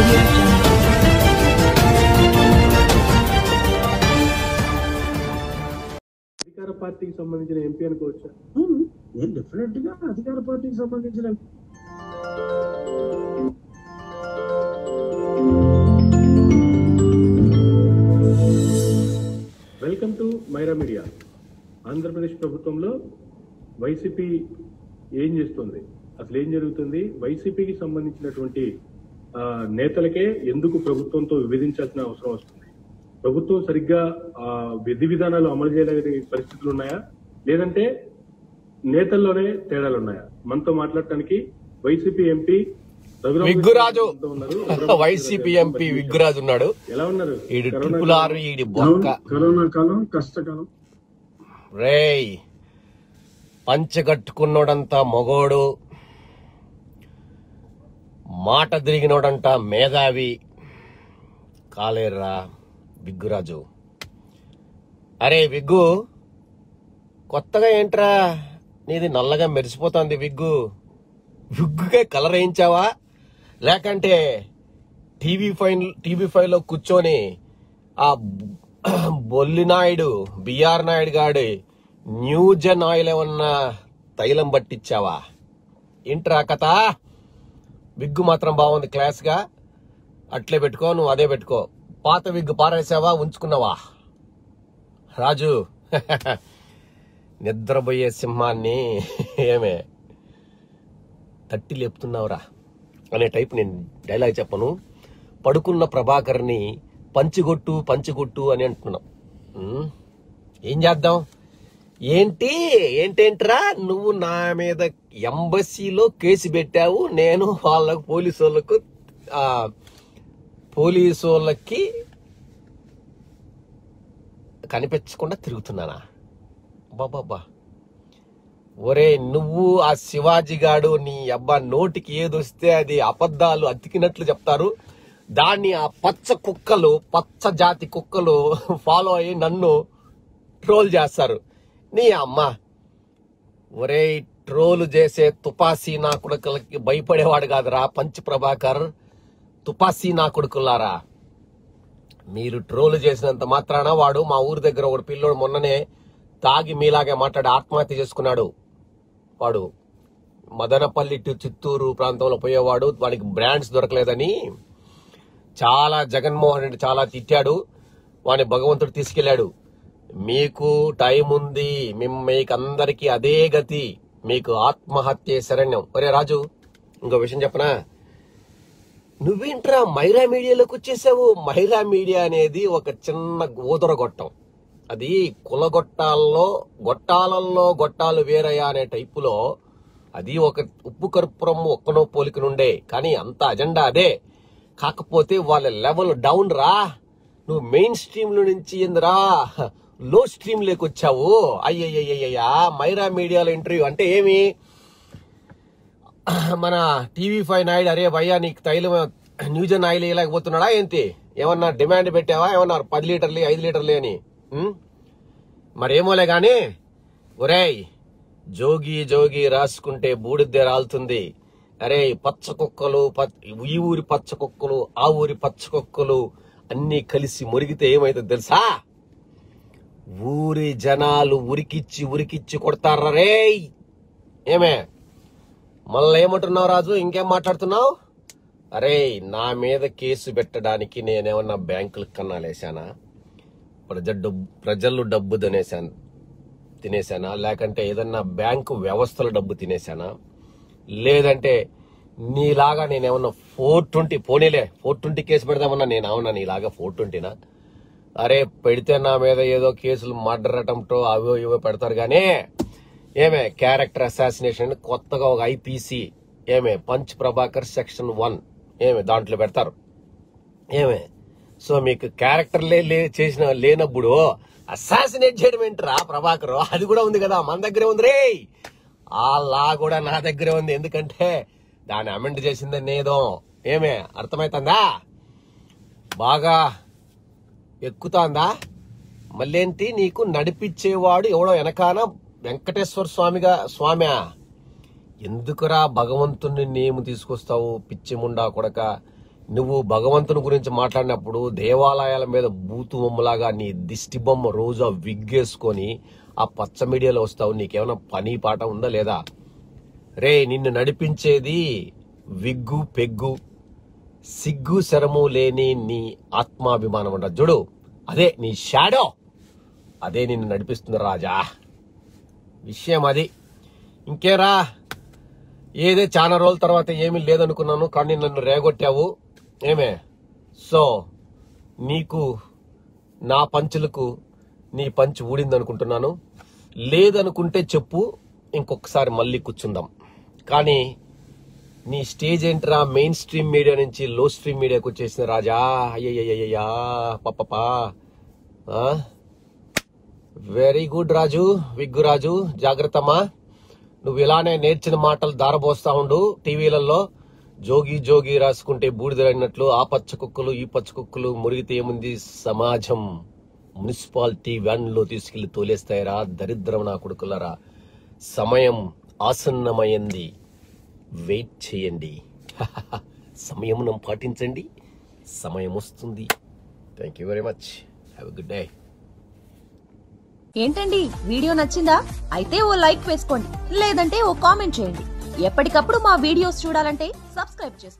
audio jungle. అధికార పార్టీకి సంబంధించిన ఎంపీ అనుకోవచ్చా ఉమ్, నేను డెఫినెట్ గా అధికార పార్టీకి సంబంధించిన welcome to Myra media Andhra Pradesh ప్రభుత్వంలో వైసీపీ ఏం చేస్తుంది అసలు ఏం జరుగుతుంది వైసీపీకి సంబంధించినటువంటి ఆ, నేతలకే ఎందుకు ప్రభుత్వంతో విభజించాల్సిన అవసరం వస్తుంది ప్రభుత్వం సరిగ్గా ఆ, విధి విధానాలు అమలు చేయలేని పరిస్థితులు ఉన్నాయా లేదంటే నేతల్లోనే తేడాలు ఉన్నాయా మనతో మాట్లాడటానికి వైసీపీ ఎంపీ రఘురామ విగ్గురాజు మనతో ఉన్నారు. రఘురామ వైసీపీ ఎంపీ విగ్గురాజు ఉన్నాడు ఎలా ఉన్నారు ఈడు కరోనా ట్రిపుల్ ఆర్ ఈడి బొక్క కరోనా కాలం కష్టకాలం రేయ్ పంచగట్టుకున్నోడంతా మొగోడు మాట తిరిగినోడంట మేధావి కాలేర్రా విగ్గురాజు అరే విగ్గు కొత్తగా ఏంట్రా నీది నల్లగా మెరిసిపోతుంది విగ్గు విగ్గుకే కలర్ వేయించావా లేకంటే టీవీ ఫైవ్ టీవీ ఫైవ్ లో కూర్చొని ఆ బొల్లి నాయుడు బిఆర్ నాయుడు గాడి న్యూజన్ ఆయిల్ ఏమన్నా తైలం పట్టించావా ఏంట్రా కథ విగ్గు మాత్రం బాగుంది క్లాస్ గా అట్లే పెట్టుకో నువ్వు అదే పెట్టుకో పాత విగ్గు పారేసావా ఉంచుకున్నావా రాజు నిద్రపోయే సింహాన్ని ఏమే తట్టి లేపుతున్నావురా అనే టైప్ నేను డైలాగ్ చెప్పను పడుకున్న ప్రభాకర్ని పంచిగొట్టు పంచిగొట్టు అని అంటున్నాం ఉమ్, ఏం చేద్దాం ఏంటి ఏంటేంట్రా నువ్వు నా మీద ఎంబసీలో కేసు పెట్టావు నేను వాళ్ళకు పోలీసు వాళ్ళకు ఆ, పోలీసు వాళ్ళకి కనిపించకుండా తిరుగుతున్నానా బాబా ఒరే నువ్వు ఆ శివాజీ గాడు నీ అబ్బా నోటికి ఏదొస్తే అది అబద్ధాలు అతికినట్లు చెప్తారు దాన్ని ఆ పచ్చ కుక్కలు పచ్చ జాతి కుక్కలు ఫాలో అయ్యి నన్ను ట్రోల్ చేస్తారు నీ అమ్మ ఒరే ట్రోల్ చేసే తుపాసీ నా కొడుకులకి భయపడేవాడు కాదురా పంచ్ ప్రభాకర్ తుపాసీ నా కొడుకులారా మీరు ట్రోల్ చేసినంత మాత్రాన వాడు మా ఊరి దగ్గర ఒక పిల్లోడు మొన్ననే తాగి మీలాగే మాట్లాడి ఆత్మహత్య చేసుకున్నాడు వాడు మదనపల్లి టు చిత్తూరు ప్రాంతంలో పోయేవాడు వాడికి బ్రాండ్స్ దొరకలేదని చాలా జగన్మోహన్ రెడ్డి చాలా తిట్టాడు వాడిని భగవంతుడు తీసుకెళ్లాడు మీకు టైం ఉంది మిమ్- మీకు అందరికీ అదే గతి మీకు ఆత్మహత్య శరణ్యం ఒరే రాజు ఇంకో విషయం చెప్పనా నువ్వేంట్రా మైరా మీడియాలోకి వచ్చేసావు మైరా మీడియా అనేది ఒక చిన్న ఊదర గొట్టం అది కులగొట్టాల్లో గొట్టాలల్లో గొట్టాలు వేరయ్యా అనే టైపులో అది ఒక ఉప్పు కర్పూరం ఒక్కనో పోలిక నుండే కానీ అంత అజెండా అదే కాకపోతే వాళ్ళ లెవెల్ డౌన్ రా నువ్వు మెయిన్ స్ట్రీమ్ లో నుంచి ఏందిరా లో స్ట్రీమ్ లేకి వచ్చావు అయ్యయ్యయ్యా మైరా మీడియాలో ఇంటర్వ్యూ అంటే ఏమి మన టీవీ ఫైవ్ నాయుడు అరే భయ్యా నీకు తైలం న్యూజన్ ఆయిల్ వేయలేకపోతున్నాడా ఏంటి ఏమన్నా డిమాండ్ పెట్టావా ఏమన్నారు పది లీటర్లు ఐదు లీటర్లు అని ఉం? మరేమోలే గాని ఒరేయ్ జోగి జోగి రాసుకుంటే బూడిద్దే రాలుతుంది అరే పచ్చ కుక్కలు ప- ఈ ఊరి పచ్చ కుక్కలు ఆ ఊరి పచ్చ కుక్కలు అన్ని కలిసి మురిగితే ఏమైతుంది తెలుసా ఊరి జనాలు ఉరికిచ్చి ఉరికిచ్చి కొడతారా రేయ్ ఏమే మళ్ళీ ఏమంటున్నావు రాజు ఇంకేం మాట్లాడుతున్నావు అరే నా మీద కేసు పెట్టడానికి నేనేమన్నా బ్యాంకులకు కన్నాలేశానా ప్రజ డబ్బు ప్రజలు డబ్బు తినేశాను తినేశానా లేకంటే ఏదన్నా బ్యాంకు వ్యవస్థల డబ్బు తినేశానా లేదంటే నీలాగా నేనేమన్నా ఫోర్ ట్వంటీ పోనీలే ఫోర్ ట్వంటీ కేసు పెడదామన్నా నేను అవునా నీలాగా ఫోర్ ట్వంటీనా అరే పెడితే నా మీద ఏదో కేసులు మర్డర్ అటంప్టో అవో ఇవో పెడతారు గానీ ఏమే క్యారెక్టర్ అసాసినేషన్ కొత్తగా ఒక ఐపీసీ ఏమే పంచ్ ప్రభాకర్ సెక్షన్ వన్ ఏమే దాంట్లో పెడతారు ఏమే సో మీకు క్యారెక్టర్ లే లే- చేసిన లేనప్పుడు అసాసినేట్ చేయడం ఏంట్రా ప్రభాకర్ అది కూడా ఉంది కదా మన దగ్గరే ఉంది రే ఆ లా కూడా నా దగ్గరే ఉంది ఎందుకంటే దాన్ని అమెండ్ చేసింది నేదో ఏమే అర్థమైతుందా బాగా ఎక్కుతాందా మళ్ళేంటి నీకు నడిపించేవాడు ఎవడో వెనకాన వెంకటేశ్వర స్వామిగా స్వామ్యా ఎందుకురా భగవంతుణ్ణి నేము తీసుకొస్తావు పిచ్చి ముండా కొడక నువ్వు భగవంతుని గురించి మాట్లాడినప్పుడు దేవాలయాల మీద బూతు బొమ్మలాగా నీ దిష్టి బొమ్మ రోజు విగ్గేసుకొని ఆ పచ్చ మీడియాలో వస్తావు నీకేమైనా పని పాట ఉందా లేదా రే నిన్ను నడిపించేది విగ్గు పెగ్గు సిగ్గు శరము లేని నీ ఆత్మాభిమానం అంట చూడు అదే నీ షాడో అదే నిన్ను నడిపిస్తుంది రాజా విషయం అది ఇంకేరా ఏదే చాలా రోజుల తర్వాత ఏమీ లేదనుకున్నాను కానీ నన్ను రేగొట్టావు ఏమే సో నీకు నా పంచులకు నీ పంచు ఊడిందనుకుంటున్నాను లేదనుకుంటే చెప్పు ఇంకొకసారి మళ్ళీ కూర్చుందాం కానీ నీ స్టేజ్ ఏంట్రా మెయిన్ స్ట్రీమ్ మీడియా నుంచి లో స్ట్రీమ్ మీడియాకి వచ్చేసిన రాజా అయ్యయ్యయ్యా పప్పపా very good Raju wig Raju జాగ్రత్తమ్మా నువ్వు ఇలానే నేర్చిన మాటలు దారబోస్తా ఉండు టీవీలలో జోగి జోగి రాసుకుంటే బూడిదైనట్లు ఆ పచ్చ కుక్కలు ఈ పచ్చ కుక్కలు మురిగితే ఏముంది సమాజం మున్సిపాలిటీ వ్యాన్లో తీసుకెళ్లి తోలేస్తాయరా దరిద్రం నా కొడుకులరా సమయం ఆసన్నమైంది వెయిట్ చేయండి సమయమునం పాటించండి సమయం వస్తుంది thank you very much have good day ఏంటండి వీడియో నచ్చిందా అయితే ఓ లైక్ వేసుకోండి లేదంటే ఓ కామెంట్ చేయండి ఎప్పటికప్పుడు మా వీడియోస్ చూడాలంటే సబ్స్క్రైబ్ చేసుకోండి